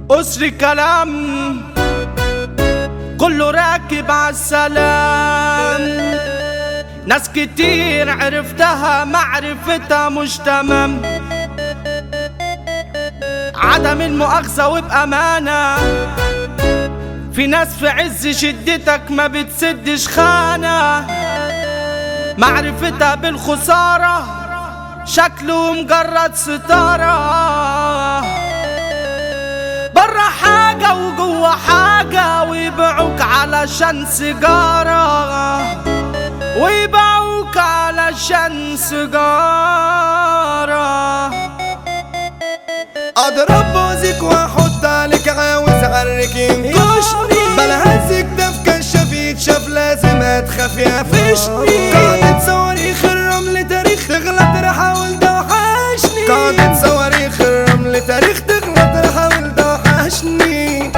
أسر كلام كله راكب عالسلام ناس كتير عرفتها معرفتها مش تمام عدم المؤاخذة وبأمانة في ناس في عز شدتك ما بتسدش خانة معرفتها بالخسارة شكله مجرد ستارة برا حاجة وجوا حاجة ويبيعوك علشان سيجارة ويبيعوك علشان سيجارة اضرب بوزك واحط عليك عاوز اعرك ينكشني بلا هزك ده في كشاف يتشاف لازم اتخاف يقفشني قاعدة صواريخ الرمل تاريخ تغلط احاول ده وحشني قاعدة صواريخ الرمل تاريخ تغلط احاول ده وحشني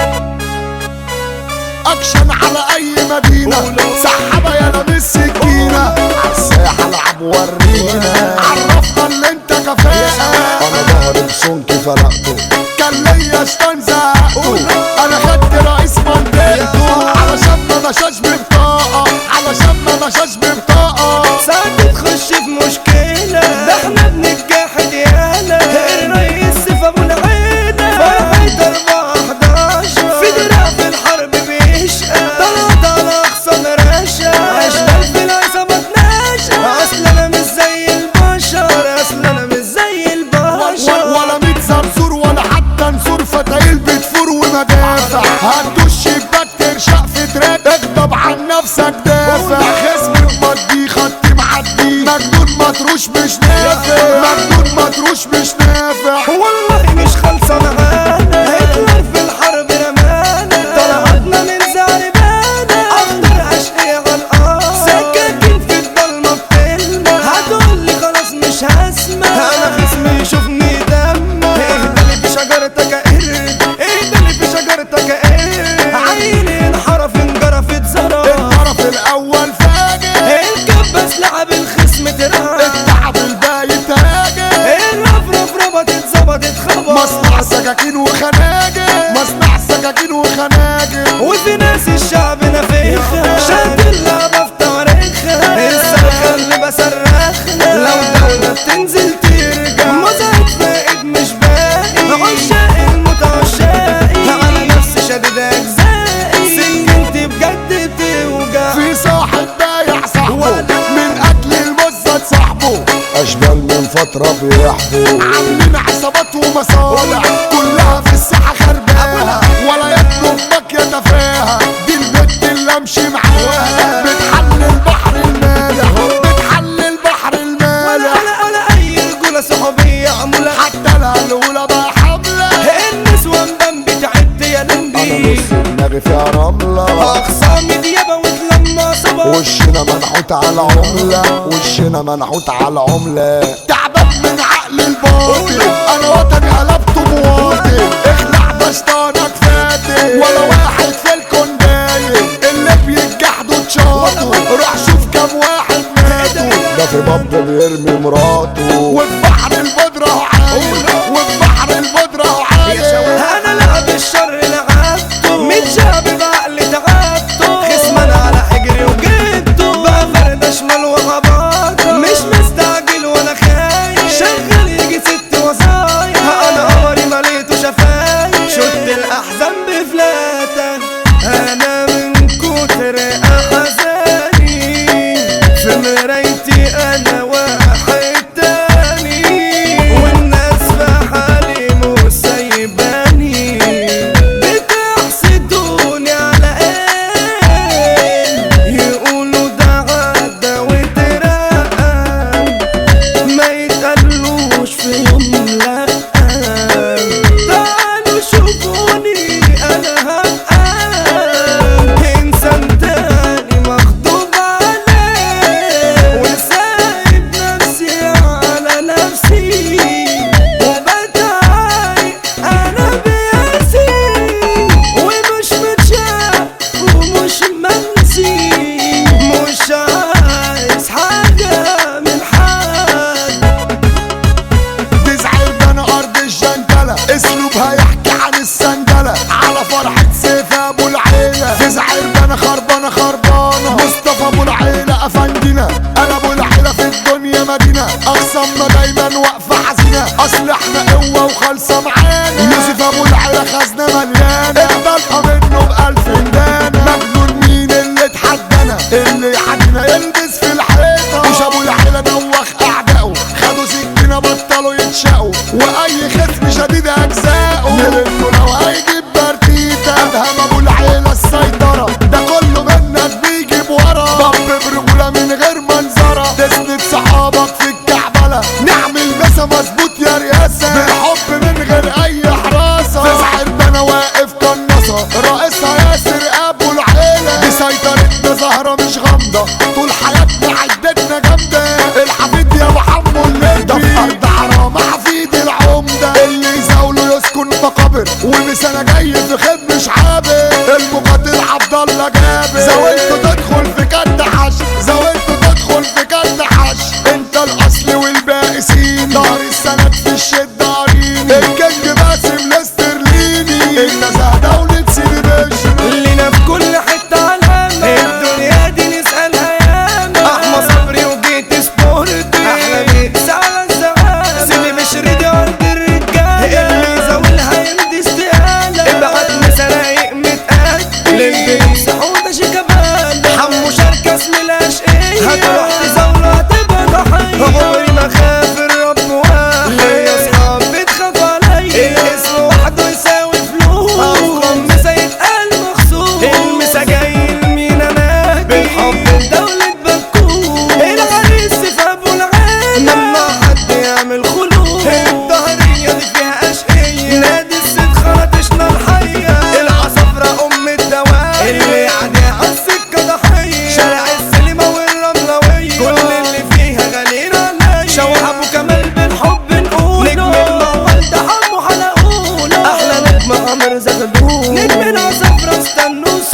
اكشن على اي مدينة سحبة يا لابس سكينة عالساحة العب ورينا عرفنا اللي انت كفاءة انا ظهري بسنكي فرقته كان ليا استنزقته انا خدت رئيس منطقته علشان ما مشاش ببطاقة علشان ما مشاش ببطاقة ساعات تخش في مشكلة ده احنا بنتجاحد يالا الرئيس في ابو العيلة فرحة اربعة حداشر في دراع في الحرب بيشقى طلعت على اقصى مراشة اشتغل في العصابة ناشا اصل انا مش زي البشر اصل انا مش زي البشر ولا ميت زرزور ولا حتى نزور فتايل بتفور ومدافع هتدوش شباك ترشق في تراك اغضب عن نفسك دافع خصمي ومضي خطي معدي مجنون مطروش مش نافع مجنون مطروش مش نافع والله مش خالصة معانا هتلر في الحرب رمانا طلعتنا من زعربانا أخضر أشقية على الأرض سكاكين في الضلمة بتلمع هتقولي خلاص مش هسمع أنا خصمي يشوفني دم اهدلي في شجرتك يا قرد اهدلي في شجرتك يا قرد عيني انحرف انجرفت زرار الطرف الاول فاجر الكبس لعب الخصم ترعب التعب الباقي تاجر الرفرف ربطت ظبطت خبر مصنع سكاكين وخناجر مصنع سكاكين وخناجر وفي ناس الشعب نفيخة شد اللعبة في تواريخها الصرخة اللي بصرخها لو دولة بتنزل ترجع مزعج فائد مش باقي عشاق الموت عشاقي على نفسي شديد أجزائي سكنتي بجد بتوجع في صاحب بايع صاحبه من اجل المزة صاحبه اشبال من فترة بيحبوا عاملين عصابات ومصالح كلها في الساحة خربانة ولا يطلب بك يتفاهة دي البت اللي امشي معاها بتحل البحر المالح بتحل البحر ولا المالح ولا ولا أي رجولة صحوبية عمولة حتى الهلولة بقى حملة النسوان بان بتعد يا انا لمبي نص دماغي فيها رملة أقسامي ديابة وتلمى صبا وشنا منحوت على عملة وشنا منحوت على عملة تعبان من عقل الباطل انا وطني قلبته مواطن اخلع بسطانك فاتن ولا واحد في الكون دايم اللي بينجحدوا اتشاطوا روح شوف كام واحد ماتوا ده في باب بيرمي مراته وفي بحر البودرة هو عايم وفي بحر البودرة هو عايم انا لعب الشر لعبته متشابه بعقل تعبته خصمنا على حجري وجبته بقى فرد شمال وهباطه مش مستعجل وانا خايف شغال يجي ست وصايا انا قمري مليته شفايف شد الاحزان بفلاتة انا من كتر احزاني في مرايتي انا واحد تاني والناس في حالي مش سايباني ارزاقه نرنه لو هيجيب برتيتا ادهم ابو العيله السيطره ده كله منك بيجيب ورا ضب برجوله من غير منظره تسند صحابك في الكعبله نعمل مسا مظبوط يا رياسه بالحب من غير اي حراسه في ساعتنا انا واقف قناصه رئيسها ياسر ابو العيله دي سيطرتنا زهره مش غامضه طول حياتنا عدتنا جامده الحفيد يا ابو حمو الليبي ده في ارض حرام حفيد العمده اللي يزاوله يسكن مقابر ومس انا جاي في خدمه شعابي المقاتل عبد الله جابر زاولته تدخل في كد حش زاولته تدخل في كد حش انت الاصل والباقي سين دار السند في الشده عريني الكينج باسم الاسترليني النزهه دولة سيدي باشا لينا في كل حتة علامة الدنيا دي نسألها ياما أحمى صبري وجيت سبورت أحلى ميكس على الزعامة سيدي بشري دي أرض الرجالة اللي يزاولها يمدي استقالة ابعت مسرايق متقال للبنس حوضة شيكابالا حمو شركة اسم الأشقية هتروح تزاوله هتبقى ضحية عمري ما خاف الرب واحد ليا أصحاب بتخاف عليا الاسم وحده يساوي فلوس أفخم مسا يتقال مخصوص المسا جاي لمين أنا بالحب لدولة بكوس العريس في أبو العالي لما حد يعمل خلوص الظهرية دي فيها أشقية نادي الست خرطشنا الحية العصفرة أم الدواء اللي يعني عالسكة ضحية شارع السينما والرملوية كل اللي فيها غاليين عليا شوح أبو كمال بالحب نقول نجم الموال ده حمو حلقونا أحلى نجم عمرو زغلول نجم العصفرة استنوا